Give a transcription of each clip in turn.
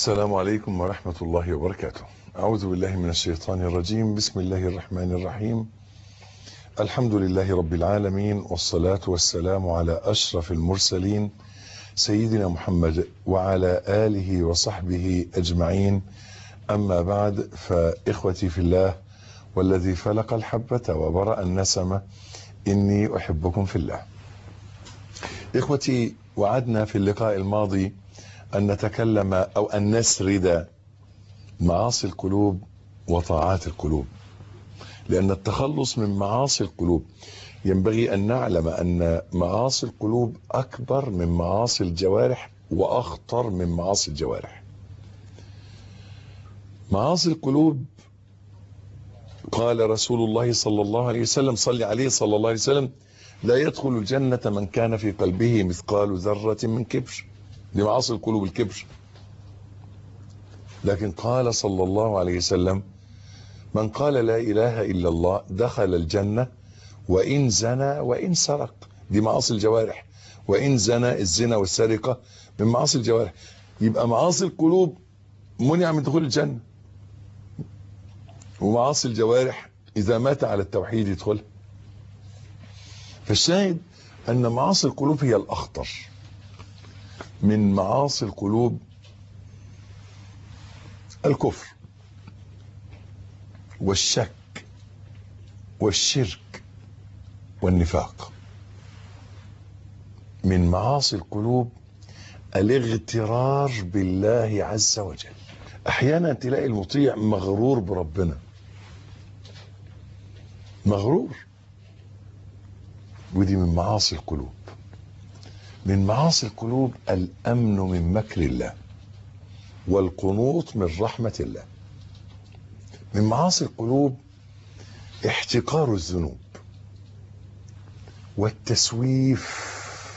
السلام عليكم ورحمة الله وبركاته أعوذ بالله من الشيطان الرجيم بسم الله الرحمن الرحيم الحمد لله رب العالمين والصلاة والسلام على أشرف المرسلين سيدنا محمد وعلى آله وصحبه أجمعين أما بعد فإخوتي في الله والذي فلق الحبة وبرأ النسمة إني أحبكم في الله إخوتي وعدنا في اللقاء الماضي أن نتكلم أو أن نسرد معاصي القلوب وطاعات القلوب لأن التخلص من معاصي القلوب ينبغي أن نعلم أن معاصي القلوب أكبر من معاصي الجوارح وأخطر من معاصي الجوارح معاصي القلوب قال رسول الله صلى الله عليه وسلم صلي عليه صلى الله عليه وسلم لا يدخل الجنة من كان في قلبه مثقال ذرة من كبر دي معاصي القلوب الكبر لكن قال صلى الله عليه وسلم من قال لا إله إلا الله دخل الجنة وإن زنى وإن سرق دي معاصي الجوارح وإن زنى الزنا والسرقة من معاصي الجوارح يبقى معاصي القلوب منع من دخول الجنة ومعاصي الجوارح إذا مات على التوحيد يدخلها فالشاهد أن معاصي القلوب هي الأخطر من معاصي القلوب الكفر والشك والشرك والنفاق من معاصي القلوب الاغترار بالله عز وجل احيانا تلاقي المطيع مغرور بربنا مغرور ودي من معاصي القلوب من معاصي القلوب الامن من مكر الله والقنوط من رحمه الله من معاصي القلوب احتقار الذنوب والتسويف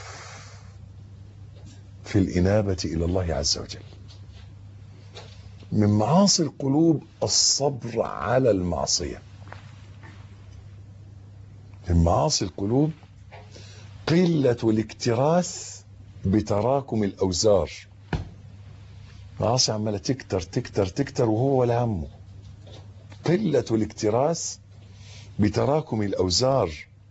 في الانابه الى الله عز وجل من معاصي القلوب الصبر على المعصيه من معاصي القلوب قلة الاكتراث بتراكم الأوزار معاصي عمالة تكتر تكتر تكتر وهو ولا همه قلة الاكتراث بتراكم الأوزار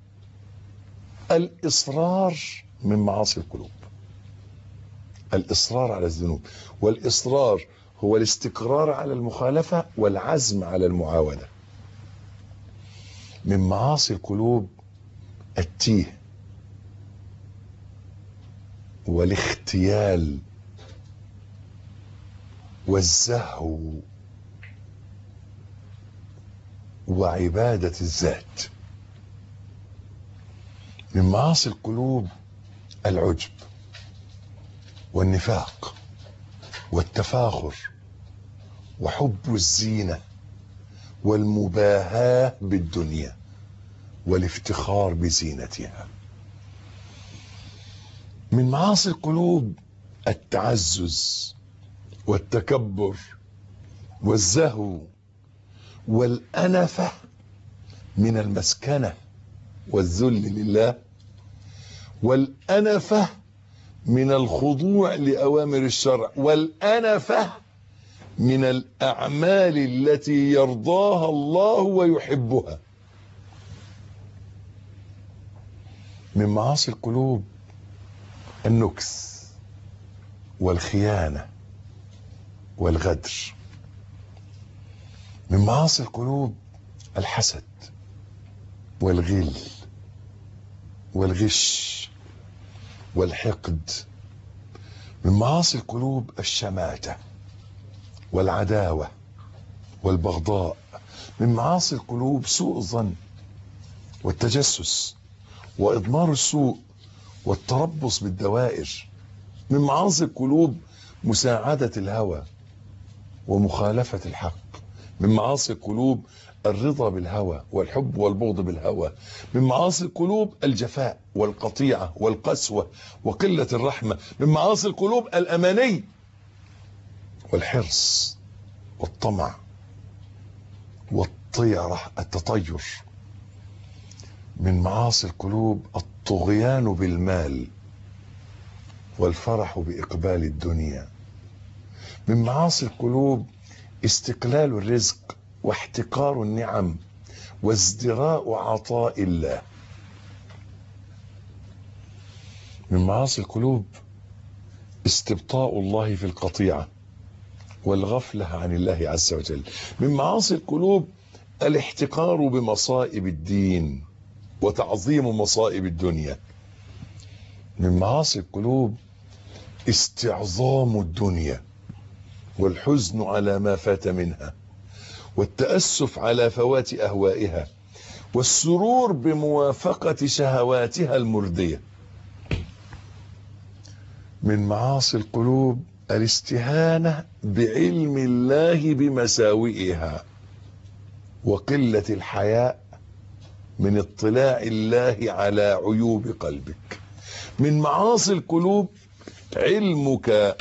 الإصرار من معاصي القلوب الإصرار على الذنوب والإصرار هو الاستقرار على المخالفة والعزم على المعاودة من معاصي القلوب التيه والاختيال والزهو وعبادة الذات من معاصي القلوب العجب والنفاق والتفاخر وحب الزينة والمباهاة بالدنيا والافتخار بزينتها من معاصي القلوب التعزز والتكبر والزهو والأنفة من المسكنة والذل لله والأنفة من الخضوع لأوامر الشرع والأنفة من الأعمال التي يرضاها الله ويحبها من معاصي القلوب النكس والخيانة والغدر من معاصي القلوب الحسد والغل والغش والحقد من معاصي القلوب الشماتة والعداوة والبغضاء من معاصي القلوب سوء الظن والتجسس وإضمار السوء والتربص بالدوائر من معاصي القلوب مساعدة الهوى ومخالفة الحق من معاصي القلوب الرضا بالهوى والحب والبغض بالهوى من معاصي القلوب الجفاء والقطيعة والقسوة وقلة الرحمة من معاصي القلوب الأماني والحرص والطمع والطيرة التطير من معاصي القلوب الطغيان بالمال والفرح بإقبال الدنيا من معاصي القلوب استقلال الرزق واحتقار النعم وازدراء عطاء الله من معاصي القلوب استبطاء الله في القطيعة والغفلة عن الله عز وجل من معاصي القلوب الاحتقار بمصائب الدين وتعظيم مصائب الدنيا من معاصي القلوب استعظام الدنيا والحزن على ما فات منها والتأسف على فوات أهوائها والسرور بموافقة شهواتها المردية من معاصي القلوب الاستهانة بعلم الله بمساوئها وقلة الحياء من اطلاع الله على عيوب قلبك من معاصي القلوب علمك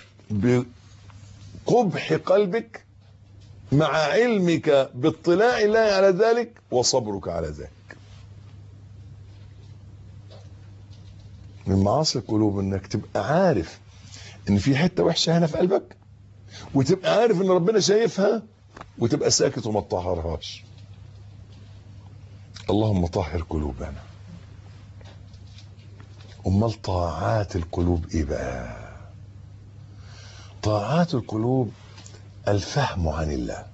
بقبح قلبك مع علمك باطلاع الله على ذلك وصبرك على ذلك من معاصي القلوب انك تبقى عارف ان في حته وحشه هنا في قلبك وتبقى عارف ان ربنا شايفها وتبقى ساكت وما تطهرهاش اللهم طهر قلوبنا امال طاعات القلوب ايه بقى طاعات القلوب الفهم عن الله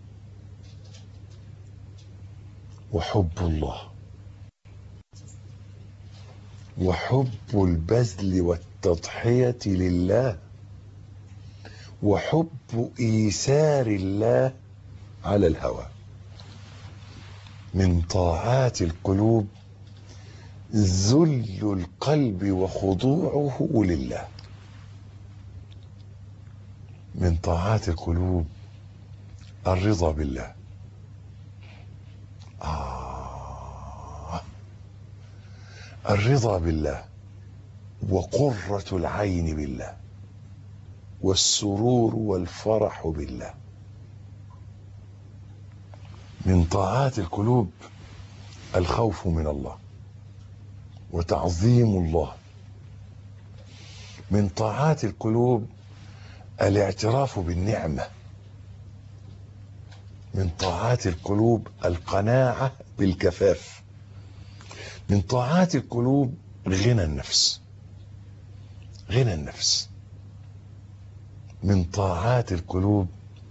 وحب الله وحب البذل والتضحية لله وحب إيثار الله على الهوى من طاعات القلوب ذل القلب وخضوعه لله من طاعات القلوب الرضا بالله آه الرضا بالله وقرة العين بالله والسرور والفرح بالله من طاعات القلوب الخوف من الله وتعظيم الله من طاعات القلوب الاعتراف بالنعمه من طاعات القلوب القناعه بالكفاف من طاعات القلوب غنى النفس غنى النفس من طاعات القلوب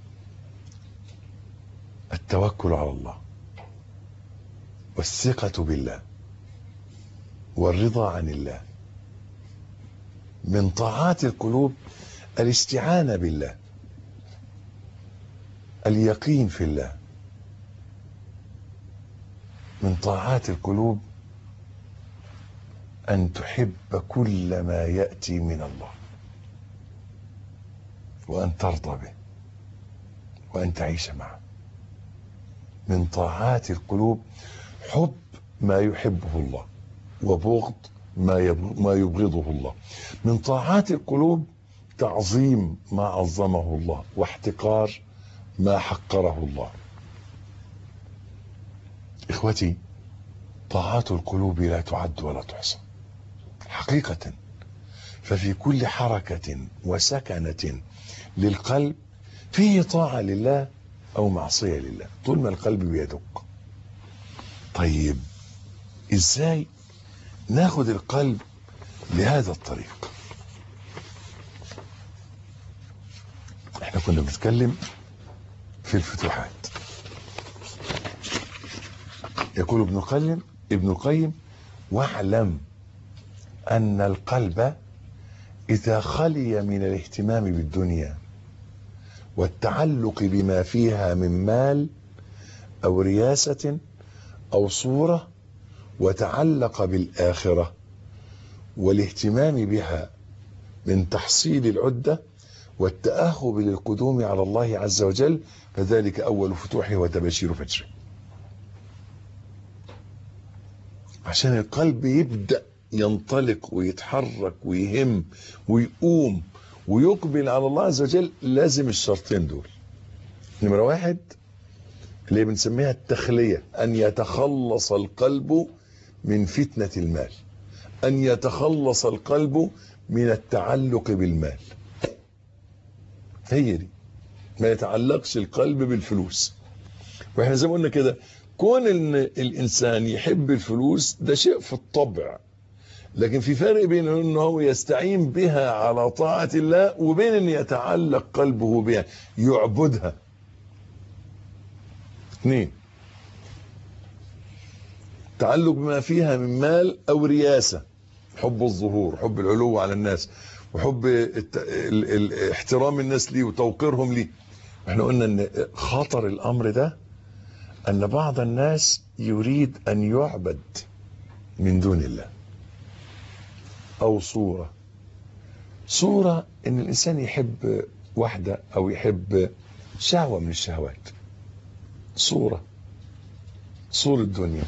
التوكل على الله والثقة بالله والرضا عن الله من طاعات القلوب الاستعانة بالله اليقين في الله من طاعات القلوب أن تحب كل ما يأتي من الله وأن ترضى به وأن تعيش معه من طاعات القلوب حب ما يحبه الله وبغض ما ما يبغضه الله من طاعات القلوب تعظيم ما عظمه الله واحتقار ما حقره الله اخوتي طاعات القلوب لا تعد ولا تحصى حقيقة ففي كل حركة وسكنة للقلب فيه طاعة لله أو معصية لله طول ما القلب بيدق طيب إزاي ناخد القلب لهذا الطريق احنا كنا بنتكلم في الفتوحات يقول ابن القيم ابن القيم واعلم أن القلب إذا خلي من الاهتمام بالدنيا والتعلق بما فيها من مال أو رياسة أو صورة وتعلق بالآخرة والاهتمام بها من تحصيل العدة والتأهب للقدوم على الله عز وجل فذلك أول فتوحه وتبشير فجره عشان القلب يبدأ ينطلق ويتحرك ويهم ويقوم ويقبل على الله عز وجل لازم الشرطين دول نمرة واحد اللي بنسميها التخلية أن يتخلص القلب من فتنة المال أن يتخلص القلب من التعلق بالمال هي دي ما يتعلقش القلب بالفلوس واحنا زي ما قلنا كده كون ان الانسان يحب الفلوس ده شيء في الطبع لكن في فرق بين انه هو يستعين بها على طاعة الله وبين ان يتعلق قلبه بها يعبدها اثنين تعلق بما فيها من مال او رياسة حب الظهور حب العلو على الناس وحب الت... ال... ال... احترام الناس ليه وتوقيرهم ليه احنا قلنا ان خطر الامر ده ان بعض الناس يريد ان يعبد من دون الله او صورة صورة ان الانسان يحب واحدة او يحب شهوة من الشهوات صورة صورة الدنيا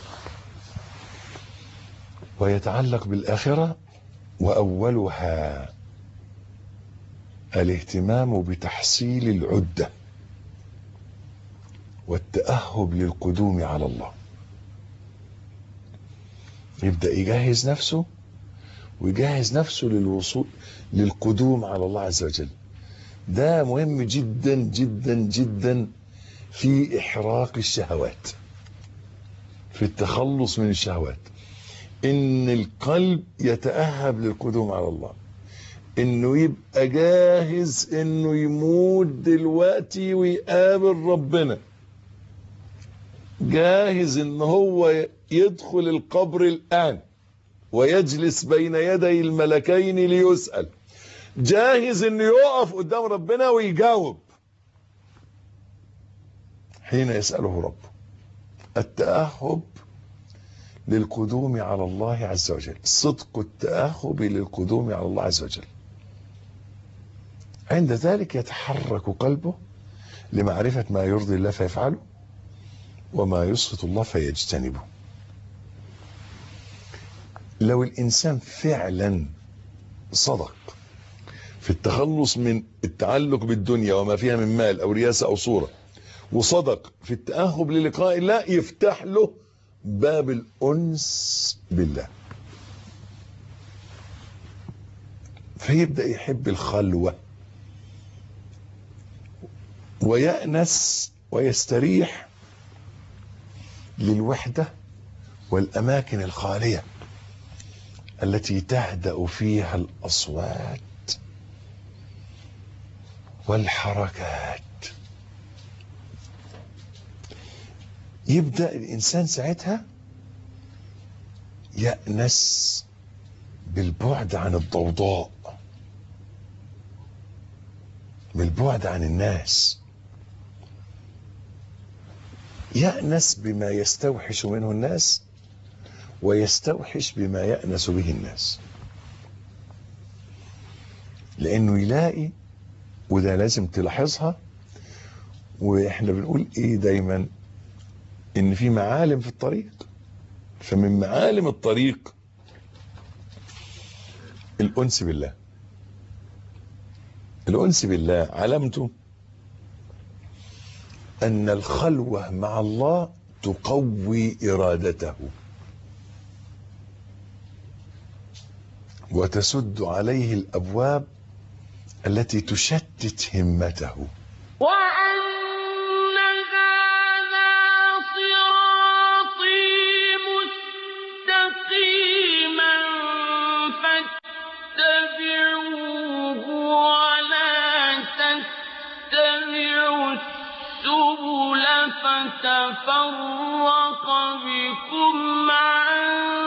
ويتعلق بالاخرة واولها الاهتمام بتحصيل العدة والتأهب للقدوم على الله يبدأ يجهز نفسه ويجهز نفسه للوصول للقدوم على الله عز وجل ده مهم جدا جدا جدا في إحراق الشهوات في التخلص من الشهوات إن القلب يتأهب للقدوم على الله انه يبقى جاهز انه يموت دلوقتي ويقابل ربنا جاهز ان هو يدخل القبر الان ويجلس بين يدي الملكين ليسأل جاهز انه يقف قدام ربنا ويجاوب حين يسأله ربه التأهب للقدوم على الله عز وجل صدق التأهب للقدوم على الله عز وجل عند ذلك يتحرك قلبه لمعرفة ما يرضي الله فيفعله وما يسخط الله فيجتنبه لو الإنسان فعلا صدق في التخلص من التعلق بالدنيا وما فيها من مال أو رياسة أو صورة وصدق في التأهب للقاء الله يفتح له باب الأنس بالله فيبدأ يحب الخلوة ويأنس ويستريح للوحدة والأماكن الخالية التي تهدأ فيها الأصوات والحركات يبدأ الإنسان ساعتها يأنس بالبعد عن الضوضاء بالبعد عن الناس يأنس بما يستوحش منه الناس ويستوحش بما يأنس به الناس لأنه يلاقي وده لازم تلاحظها واحنا بنقول ايه دايما ان في معالم في الطريق فمن معالم الطريق الانس بالله الانس بالله علامته ان الخلوه مع الله تقوي ارادته وتسد عليه الابواب التي تشتت همته وأن هذا صراطي مستقيما فاتبعوه ولا تتبعوا السبل فتفرق بكم عن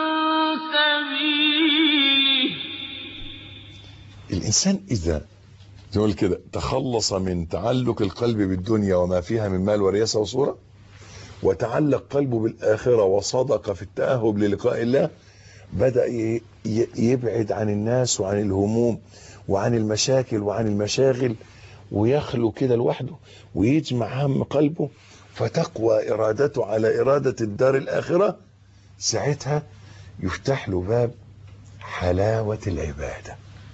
سبيله الإنسان إذا نقول كده تخلص من تعلق القلب بالدنيا وما فيها من مال ورياسة وصورة وتعلق قلبه بالآخرة وصدق في التأهب للقاء الله بدأ ي- ي- يبعد عن الناس وعن الهموم وعن المشاكل وعن المشاغل ويخلو كده لوحده ويجمع هم قلبه فتقوى إرادته على إرادة الدار الآخرة ساعتها يفتح له باب حلاوة العبادة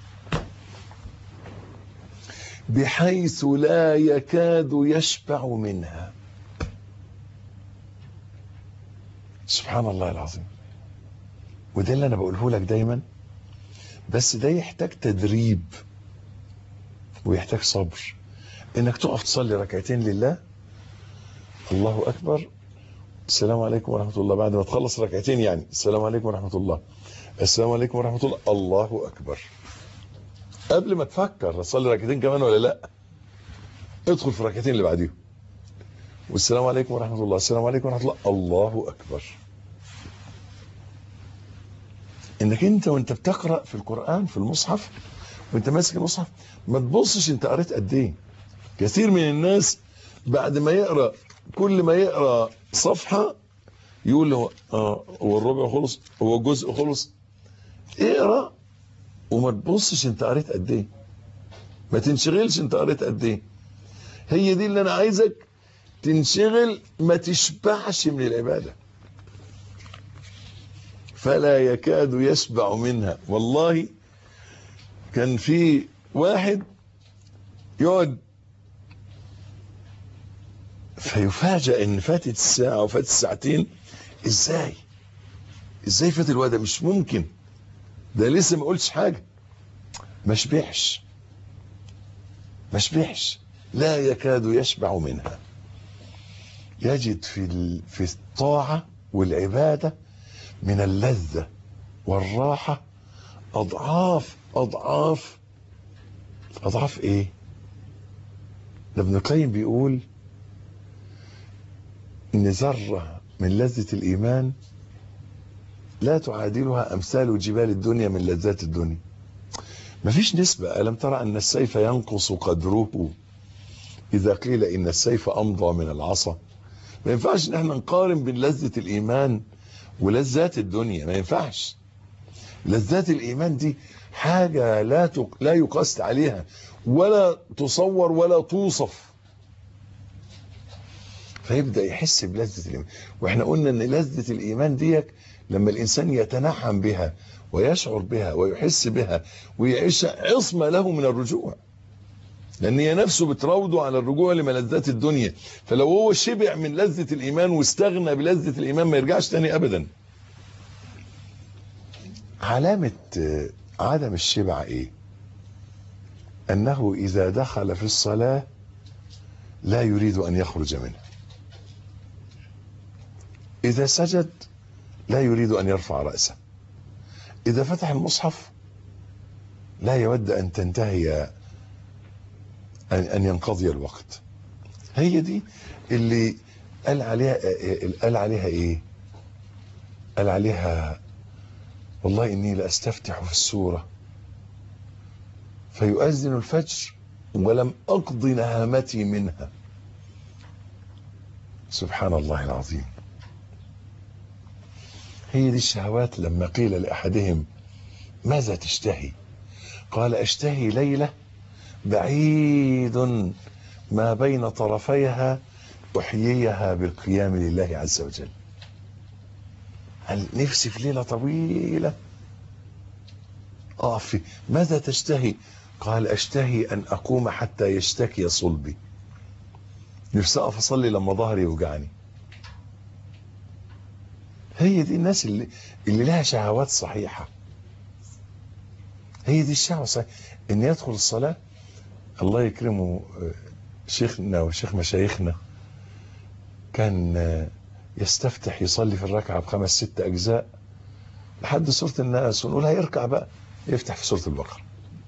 بحيث لا يكاد يشبع منها سبحان الله العظيم وده اللي انا بقوله لك دايما بس ده يحتاج تدريب ويحتاج صبر انك تقف تصلي ركعتين لله الله اكبر السلام عليكم ورحمة الله بعد ما تخلص ركعتين يعني السلام عليكم ورحمة الله السلام عليكم ورحمة الله الله أكبر قبل ما تفكر اصلي ركعتين كمان ولا لا ادخل في الركعتين اللي بعديهم والسلام عليكم ورحمة الله السلام عليكم ورحمة الله الله أكبر انك انت وانت بتقرأ في القرآن في المصحف وانت ماسك المصحف ما تبصش انت قريت قد ايه كثير من الناس بعد ما يقرأ كل ما يقرأ صفحة يقول له اه هو الربع خلص هو الجزء خلص اقرأ وما تبصش انت قريت قد ايه ما تنشغلش انت قريت قد ايه هي دي اللي انا عايزك تنشغل ما تشبعش من العبادة فلا يكاد يشبع منها والله كان في واحد يقعد فيفاجأ ان فاتت الساعة وفاتت الساعتين ازاي ازاي فات الوقت ده مش ممكن ده لسه ما قلتش حاجة ما شبعش ما شبعش لا يكاد يشبع منها يجد في ال- في الطاعة والعبادة من اللذة والراحة أضعاف أضعاف أضعاف إيه؟ ده ابن القيم بيقول إن ذرة من لذة الإيمان لا تعادلها أمثال جبال الدنيا من لذات الدنيا مفيش نسبة ألم ترى أن السيف ينقص قدره إذا قيل إن السيف أمضى من العصا ما ينفعش إن احنا نقارن بين لذة الإيمان ولذات الدنيا ما ينفعش لذات الإيمان دي حاجة لا تق... لا يقاس عليها ولا تصور ولا توصف فيبدأ يحس بلذة الإيمان وإحنا قلنا إن لذة الإيمان ديك لما الإنسان يتنعم بها ويشعر بها ويحس بها ويعيش عصمة له من الرجوع لأن هي نفسه بتراوده على الرجوع لملذات الدنيا فلو هو شبع من لذة الإيمان واستغنى بلذة الإيمان ما يرجعش تاني أبدا علامة آه، عدم الشبع إيه أنه إذا دخل في الصلاة لا يريد أن يخرج منها إذا سجد لا يريد أن يرفع رأسه إذا فتح المصحف لا يود أن تنتهي أن أن ينقضي الوقت هي دي اللي قال عليها قال عليها إيه قال عليها والله إني لأستفتح في السورة فيؤذن الفجر ولم أقض نهامتي منها سبحان الله العظيم هي دي الشهوات لما قيل لأحدهم ماذا تشتهي قال أشتهي ليلة بعيد ما بين طرفيها أحييها بالقيام لله عز وجل هل نفسي في ليلة طويلة أقف في ماذا تشتهي قال أشتهي أن أقوم حتى يشتكي صلبي نفسي أقف أصلي لما ظهري يوجعني هي دي الناس اللي, اللي لها شهوات صحيحة هي دي الشهوة الصحيحة ان يدخل الصلاة الله يكرمه آه، شيخنا وشيخ مشايخنا كان آه، يستفتح يصلي في الركعة بخمس ست أجزاء لحد سورة الناس ونقول هيركع بقى يفتح في سورة البقرة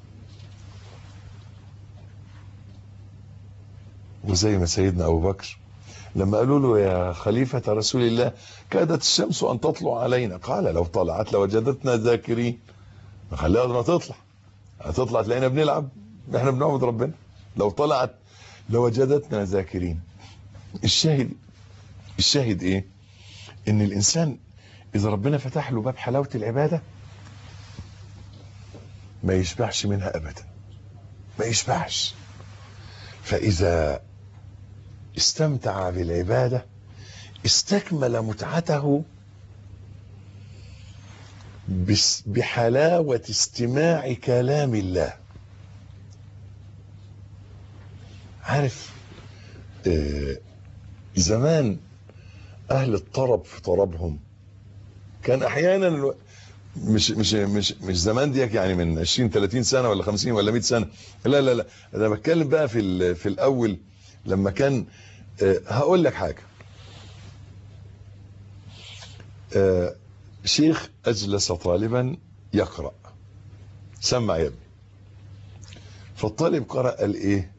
وزي ما سيدنا أبو بكر لما قالوا له يا خليفة رسول الله كادت الشمس أن تطلع علينا قال لو طلعت لوجدتنا ذاكرين نخليها قبل ما تطلع هتطلع تلاقينا بنلعب احنا بنعبد ربنا لو طلعت لوجدتنا ذاكرين الشاهد الشاهد ايه ان الانسان اذا ربنا فتح له باب حلاوة العبادة ما يشبعش منها ابدا ما يشبعش فاذا استمتع بالعبادة استكمل متعته بس- بحلاوة استماع كلام الله عارف آه، زمان أهل الطرب في طربهم كان أحيانا الو- مش مش مش مش زمان ديك يعني من 20 30 سنه ولا 50 ولا 100 سنه لا لا لا انا بتكلم بقى في ال- في الاول لما كان آه، هقول لك حاجه آه، شيخ اجلس طالبا يقرا سمع يا ابني فالطالب قرأ قال ايه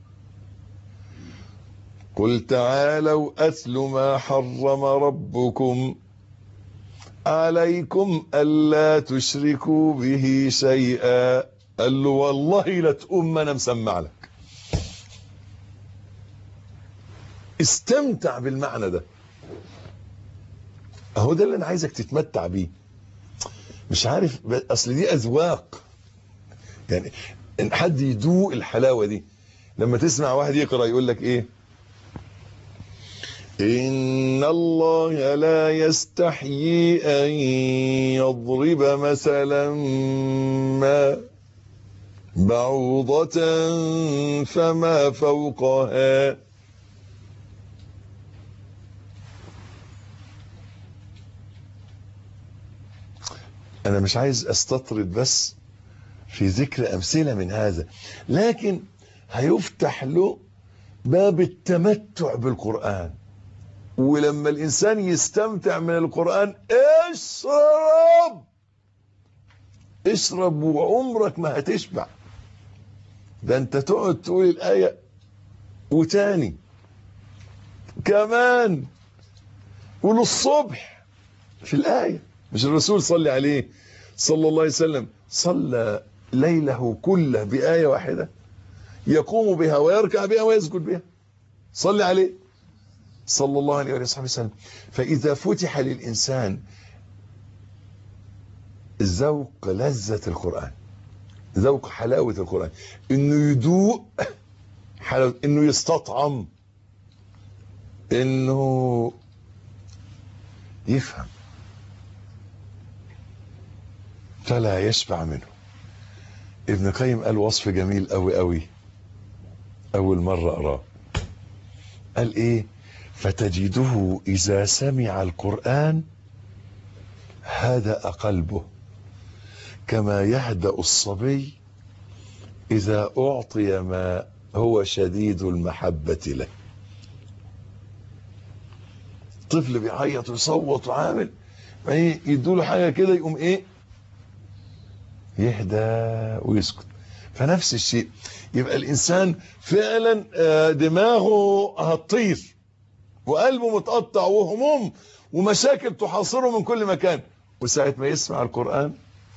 قل تعالوا أتل ما حرم ربكم عليكم ألا تشركوا به شيئا قال له والله لا تقوم ما انا مسمع لك استمتع بالمعنى ده اهو ده اللي انا عايزك تتمتع بيه مش عارف ب- اصل دي اذواق يعني ان حد يدوق الحلاوه دي لما تسمع واحد يقرا يقول لك ايه ان الله لا يستحيي ان يضرب مثلا ما بعوضة فما فوقها انا مش عايز استطرد بس في ذكر امثله من هذا لكن هيفتح له باب التمتع بالقران ولما الانسان يستمتع من القران اشرب اشرب وعمرك ما هتشبع ده انت تقعد تقول الايه وتاني كمان وللصبح في الايه مش الرسول صلى عليه صلى الله عليه وسلم صلى ليله كله بآية واحدة يقوم بها ويركع بها ويسجد بها صلي عليه صلى الله عليه وصحبه وسلم فإذا فتح للإنسان ذوق لذة القرآن ذوق حلاوة القرآن إنه يدوق حلاوة إنه يستطعم إنه يفهم فلا يشبع منه ابن قيم قال وصف جميل قوي قوي اول مره اقراه قال ايه فتجده اذا سمع القران هدأ قلبه كما يهدأ الصبي اذا اعطي ما هو شديد المحبه له طفل بيعيط ويصوت وعامل بعدين يدوله حاجه كده يقوم ايه يهدى ويسكت فنفس الشيء يبقى الانسان فعلا آه، دماغه هتطير وقلبه متقطع وهموم ومشاكل تحاصره من كل مكان وساعة ما يسمع القرآن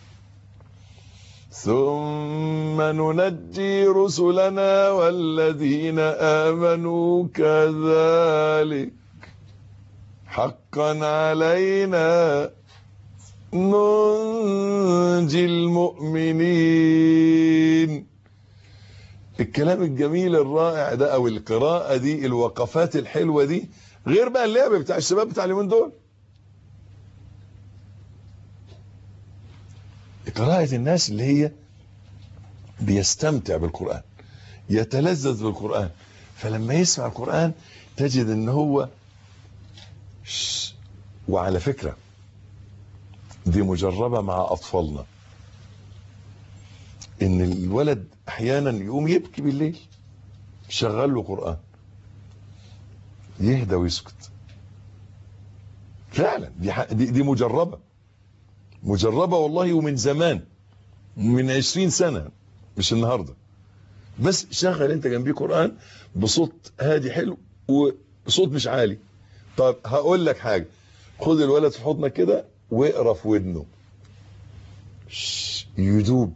ثم ننجي رسلنا والذين آمنوا كذلك حقا علينا ننجي المؤمنين الكلام الجميل الرائع ده او القراءة دي الوقفات الحلوة دي غير بقى اللعب بتاع الشباب بتاع اليومين دول قراءة الناس اللي هي بيستمتع بالقرآن يتلذذ بالقرآن فلما يسمع القرآن تجد ان هو شش. وعلى فكرة دي مجربة مع أطفالنا إن الولد أحيانا يقوم يبكي بالليل شغل له قرآن يهدى ويسكت فعلا دي, ح- دي, دي مجربة مجربة والله ومن زمان من عشرين سنة مش النهاردة بس شغل انت جنبيه قرآن بصوت هادي حلو وصوت مش عالي طب هقول لك حاجة خد الولد في حضنك كده واقرا في ودنه شش، يدوب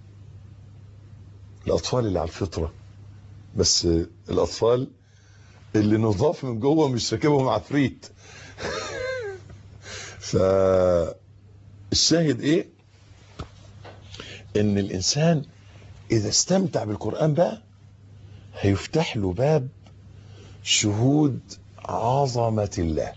الاطفال اللي على الفطره بس الاطفال اللي نضاف من جوه مش راكبهم عفريت فالشاهد ايه ان الانسان اذا استمتع بالقران بقى هيفتح له باب شهود عظمه الله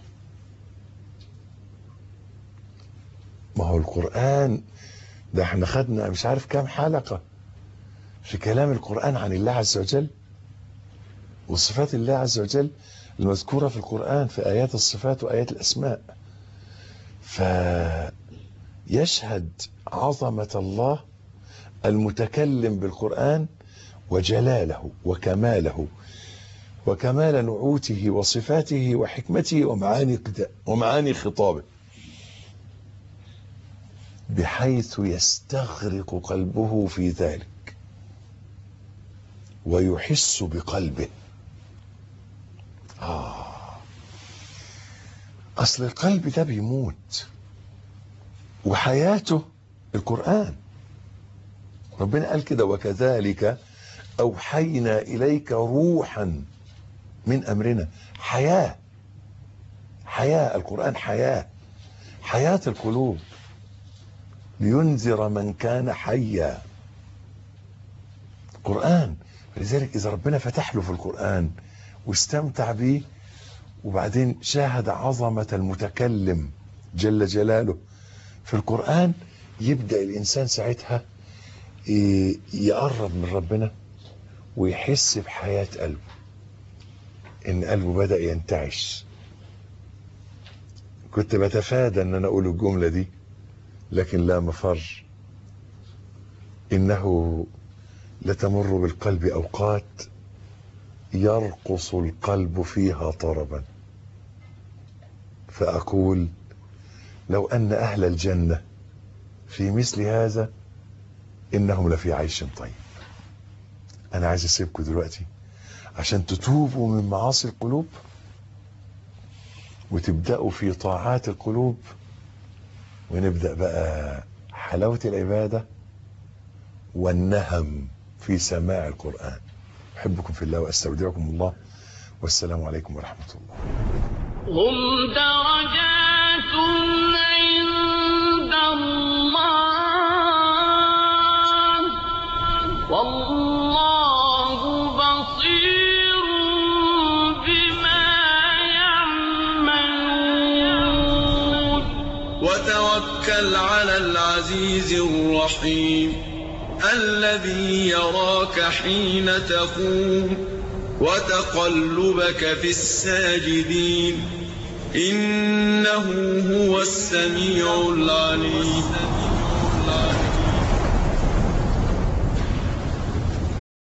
ما هو القرآن ده احنا خدنا مش عارف كام حلقة في كلام القرآن عن الله عز وجل وصفات الله عز وجل المذكورة في القرآن في آيات الصفات وآيات الأسماء ف يشهد عظمة الله المتكلم بالقرآن وجلاله وكماله وكمال نعوته وصفاته وحكمته ومعاني ومعاني خطابه بحيث يستغرق قلبه في ذلك ويحس بقلبه آه أصل القلب ده بيموت وحياته القرآن ربنا قال كده وكذلك أوحينا إليك روحا من أمرنا حياة حياة القرآن حياة حياة القلوب لينذر من كان حيا قرآن لذلك إذا ربنا فتح له في القرآن واستمتع به وبعدين شاهد عظمة المتكلم جل جلاله في القرآن يبدأ الإنسان ساعتها يقرب من ربنا ويحس بحياة قلبه إن قلبه بدأ ينتعش كنت بتفادى إن أنا أقول الجملة دي لكن لا مفر إنه لتمر بالقلب أوقات يرقص القلب فيها طربا فأقول لو أن أهل الجنة في مثل هذا إنهم لفي عيش طيب أنا عايز أسيبكم دلوقتي عشان تتوبوا من معاصي القلوب وتبدأوا في طاعات القلوب ونبدأ بقى حلاوة العبادة والنهم في سماع القرآن أحبكم في الله وأستودعكم الله والسلام عليكم ورحمة الله هم درجات عند الله والله بصير بما يعملون وتوكل على العزيز الرحيم الذي يراك حين تقوم وتقلبك في الساجدين إنه هو السميع العليم